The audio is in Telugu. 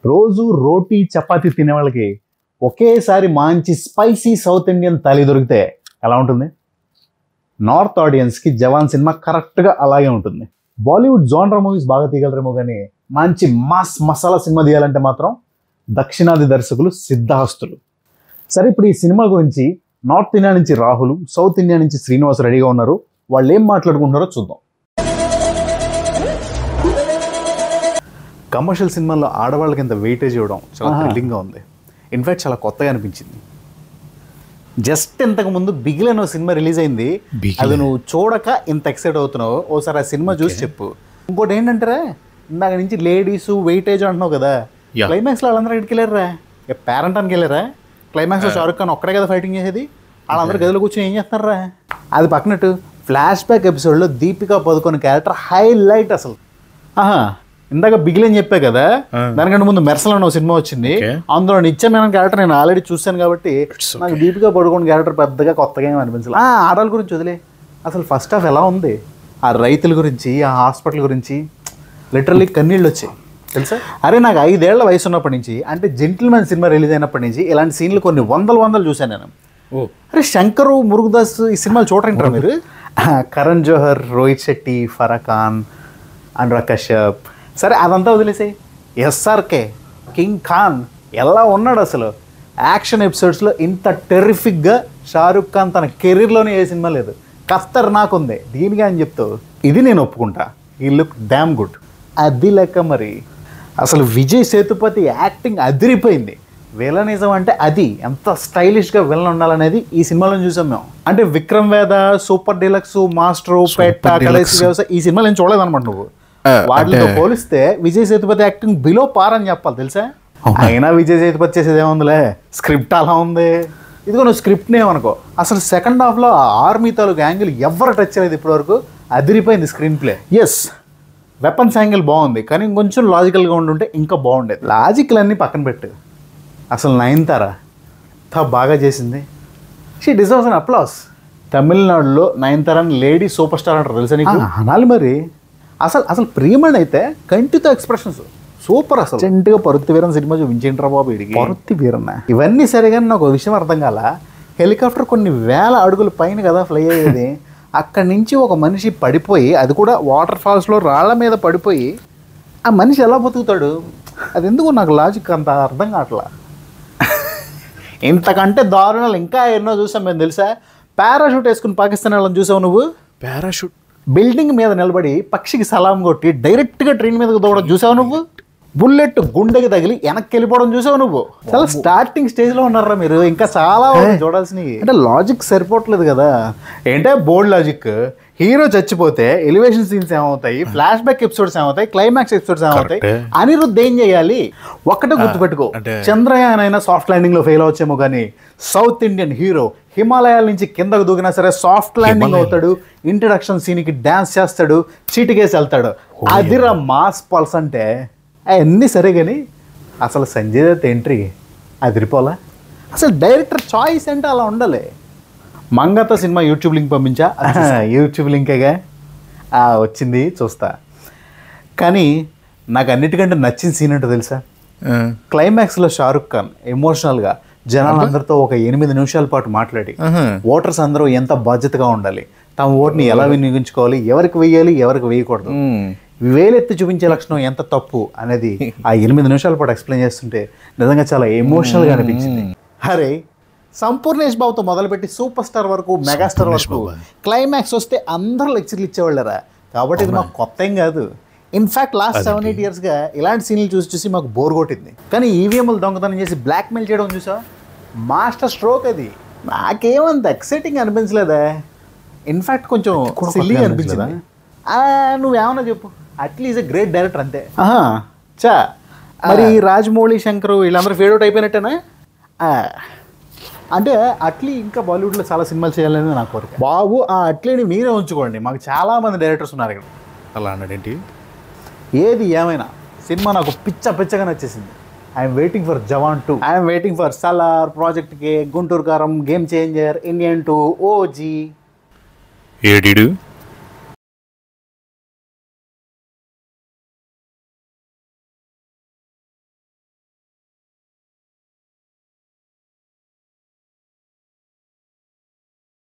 రోజు రోటీ చపాతీ తినే వాళ్ళకి ఒకేసారి మంచి స్పైసీ సౌత్ ఇండియన్ థాలీ దొరికితే ఎలా ఉంటుంది నార్త్ ఆడియన్స్కి జవాన్ సినిమా కరెక్ట్గా అలాగే ఉంటుంది బాలీవుడ్ జోనర్ మూవీస్ బాగా తీయగలరేమో కానీ మంచి మాస్ మసాలా సినిమా తీయాలంటే మాత్రం దక్షిణాది దర్శకులు సిద్ధహస్తులు సరే ఇప్పుడు ఈ సినిమా గురించి నార్త్ ఇండియా నుంచి రాహుల్ సౌత్ ఇండియా నుంచి శ్రీనివాస్ రెడీగా ఉన్నారు వాళ్ళు ఏం మాట్లాడుకుంటున్నారో చూద్దాం కమర్షియల్ సినిమాల్లో ఆడవాళ్ళకి ఇంత వెయిటేజ్ ఇవ్వడం చాలా ఆహా. థ్రిల్లింగ్గా ఉంది ఇన్ఫాక్ట్ చాలా కొత్తగా అనిపించింది జస్ట్ ఇంతకు ముందు బిగిల్ అనే సినిమా రిలీజ్ అయింది బిగిల్. అది నువ్వు చూడక ఇంత ఎక్సైట్ అవుతున్నావు ఓసారి ఆ సినిమా చూసి చెప్పు ఇంకోటి ఏంటంటారా ఇందాక నుంచి లేడీస్ వెయిటేజ్ అంటున్నావు కదా Yeah. క్లైమాక్స్లో వాళ్ళందరూ ఎక్కడికి వెళ్ళారా పేరెంట్ అని వెళ్ళారా క్లైమాక్స్లో షారుఖ్ ఖాన్ ఒక్కడే కదా ఫైటింగ్ చేసేది వాళ్ళందరూ గదిలో కూర్చొని ఏం చేస్తున్నారా అది పక్కనట్టు ఫ్లాష్ బ్యాక్ ఎపిసోడ్లో దీపికా పదుకొని క్యారెక్టర్ హైలైట్ అసలు ఆహా ఇందాక బిగిల్ అని చెప్పా కదా ఆ. దానికంటే ముందు మెర్సల్ అనే ఒక సినిమా వచ్చింది Okay. అందులో నిత్యమైన క్యారెక్టర్ నేను ఆల్రెడీ చూశాను కాబట్టి It's okay. నాకు దీపికా పడుకోని క్యారెక్టర్ పెద్దగా కొత్తగా ఏం అనిపించలేదు ఆ ఆడవాళ్ళ గురించి వదిలే అసలు ఫస్ట్ హాఫ్ ఎలా ఉంది ఆ రైతుల గురించి ఆ హాస్పిటల్ గురించి లిటరల్లీ కన్నీళ్ళు వచ్చాయి తెలుసా అరే నాకు ఐదేళ్ల వయసు ఉన్నప్పటి నుంచి అంటే జెంటిల్మెన్ సినిమా రిలీజ్ అయినప్పటి నుంచి ఇలాంటి సీన్లు కొన్ని వందల వందలు చూశాను నేను ఓ అరే శంకరు మురుగదాస్ ఈ సినిమాలు చూడరంటారా మీరు కరణ్ జోహర్ రోహిత్ శెట్టి ఫరా ఖాన్ అనురాగ్ కశ్యప్ సరే అదంతా వదిలేసాయి ఎస్ఆర్కే కింగ్ ఖాన్ ఎలా ఉన్నాడు అసలు యాక్షన్ ఎపిసోడ్స్లో ఇంత టెరిఫిక్గా షారుఖ్ ఖాన్ తన కెరీర్లోనే ఏ సినిమా లేదు కస్తర్ నాకుంది దీనిగా అని చెప్తావు ఇది నేను ఒప్పుకుంటా ఈ లుక్ డ్యామ్ గుడ్ అది లెక్క మరి అసలు విజయ్ సేతుపతి యాక్టింగ్ అదిరిపోయింది విలనిజం అంటే అది ఎంత స్టైలిష్గా విలన్ ఉండాలనేది ఈ సినిమాలో చూసాం మేము అంటే Vikram Vedha Super Deluxe Master Petta Deluxe. కలేసి వ్యవసాయ ఈ సినిమాలు నేను చూడలేదన్నమాట నువ్వు ఆ, వాటితో అంటే- పోలిస్తే Vijay Sethupathi acting below par అని చెప్పాలి తెలుసా అయినా విజయ్ సేతుపతి చేసేది ఏముందిలే స్క్రిప్ట్ అలా ఉంది ఇదిగో నువ్వు స్క్రిప్ట్ ఏమనుకో అసలు సెకండ్ హాఫ్లో ఆర్మీ తాలూకు యాంగిల్ ఎవరు టచ్ చేయలేదు ఇప్పటివరకు అదిరిపోయింది screenplay yes weapons angle బాగుంది కానీ ఇంకొంచెం లాజికల్గా ఉండుంటే ఇంకా బాగుండేది లాజికల్ అన్నీ పక్కన పెట్టు అసలు నయనతార ఎంత బాగా చేసింది షీ డిజర్వ్స్ అన్ అప్లాస్ తమిళనాడులో నయనతారని లేడీ సూపర్ స్టార్ అంటారు తెలుసా నీకు అనాలి మరి అసలు అసలు ప్రియమణి అయితే కంటితో ఎక్స్ప్రెషన్స్ సూపర్ అసలు చెంటుగా పరుత్తి వీరన్ సినిమా చూపించేంట్రా బాబు ఇడికి పరుత్తి వీరన్న ఇవన్నీ సరే కానీ నాకు ఒక విషయం అర్థం కాల హెలికాప్టర్ కొన్ని వేల అడుగుల పైన కదా ఫ్లై అయ్యేది అక్కడి నుంచి ఒక మనిషి పడిపోయి అది కూడా వాటర్ ఫాల్స్లో రాళ్ళ మీద పడిపోయి ఆ మనిషి ఎలా బతుకుతాడు అది ఎందుకు నాకు లాజిక్ అంత అర్థం కావట్లా ఇంతకంటే దారుణాలు ఇంకా ఎన్నో చూసాం మేము తెలుసా పారాషూట్ వేసుకుని పాకిస్తాన్ వాళ్ళని చూసావు నువ్వు పారాషూట్ బిల్డింగ్ మీద నిలబడి పక్షికి సలాం కొట్టి డైరెక్ట్గా ట్రైన్ మీదకి దూకడం చూసావు నువ్వు బుల్లెట్ గుండెకి తగిలి వెనక్కి వెళ్ళిపోవడం చూసావు నువ్వు చాలా స్టార్టింగ్ స్టేజ్లో ఉన్నారా మీరు ఇంకా చాలా ఉంది చూడాల్సినవి అంటే లాజిక్ సరిపోవట్లేదు కదా ఏంటే బోల్డ్ లాజిక్ హీరో చచ్చిపోతే ఎలివేషన్ సీన్స్ ఏమవుతాయి ఫ్లాష్ బ్యాక్ ఎపిసోడ్స్ ఏమవుతాయి క్లైమాక్స్ ఎపిసోడ్స్ ఏమవుతాయి Correct. అనిరుద్ధ్ ఏం చేయాలి ఒక్కటే గుర్తుపెట్టుకో అంటే- చంద్రయాన్ అయినా సాఫ్ట్ ల్యాండింగ్ లో ఫెయిల్ అవచ్చేమో కానీ సౌత్ ఇండియన్ హీరో హిమాలయాల నుంచి కిందకు దూకినా సరే సాఫ్ట్ ల్యాండింగ్ అవుతాడు ఇంట్రడక్షన్ సీన్ కి డాన్స్ చేస్తాడు చీటికేసి వెళ్తాడు అదిరా మాస్ పల్స్ అంటే అవన్నీ సరే కానీ అసలు సంజయ్ దత్ ఎంట్రీ అదిరిపోలా అసలు డైరెక్టర్ చాయిస్ అంటే అలా ఉండాలి మంగత సినిమా యూట్యూబ్ లింక్ పంపించా యూట్యూబ్ లింకేగా ఆ, వచ్చింది చూస్తా కానీ నాకు అన్నిటికంటే నచ్చిన సీన్ ఏంటో తెలుసా క్లైమాక్స్లో షారుఖ్ ఖాన్ ఎమోషనల్గా జనాలందరితో ఒక ఎనిమిది నిమిషాల పాటు మాట్లాడి ఓటర్స్ అందరూ ఎంత బాధ్యతగా ఉండాలి తమ ఓటుని ఎలా వినియోగించుకోవాలి ఎవరికి వేయాలి ఎవరికి వేయకూడదు వేలెత్తి చూపించే లక్షణం ఎంత తప్పు అనేది ఆ ఎనిమిది నిమిషాల పాటు ఎక్స్ప్లెయిన్ చేస్తుంటే నిజంగా చాలా ఎమోషనల్గా అనిపించింది అరే సంపూర్ణేష్ బాబుతో మొదలుపెట్టి సూపర్ స్టార్ వరకు మెగాస్టార్ వరకు క్లైమాక్స్ వస్తే అందరూ లెక్చర్లు ఇచ్చేవాళ్ళరా కాబట్టి ఇది మాకు కొత్త ఏం కాదు ఇన్ఫాక్ట్ లాస్ట్ సెవెన్ ఎయిట్ ఇయర్స్గా ఇలాంటి సీన్లు చూసి చూసి మాకు బోర్ కొట్టింది కానీ ఈవీఎంలు దొంగతనం చేసి బ్లాక్మెయిల్ చేయడం చూసా మాస్టర్ స్ట్రోక్ అది నాకేమంత ఎక్సైటింగ్ అనిపించలేదా ఇన్ఫాక్ట్ కొంచెం సిల్లీ అనిపించింది ఆ, నువ్వేమన్నా చెప్పు Atlee is a great director అంతే చా మరి రాజమౌళి శంకర్ వీళ్ళందరూ ఫేడ్ అవుట్ అయిపోయినట్టేనా ఆ, అంటే అట్లీ ఇంకా బాలీవుడ్లో చాలా సినిమాలు చేయాలని నా కోరిక బాబు ఆ అట్లీని మీరే ఉంచుకోండి మాకు చాలా మంది డైరెక్టర్స్ ఉన్నారు ఇక్కడ అలా అన్నాడేంటి ఏది ఏమైనా సినిమా నాకు పిచ్చ పిచ్చగా నచ్చేసింది I'm waiting for Jawan too I'm waiting for Salaar Project K Guntur Kaaram Game Changer Indian two OG ఏడీడు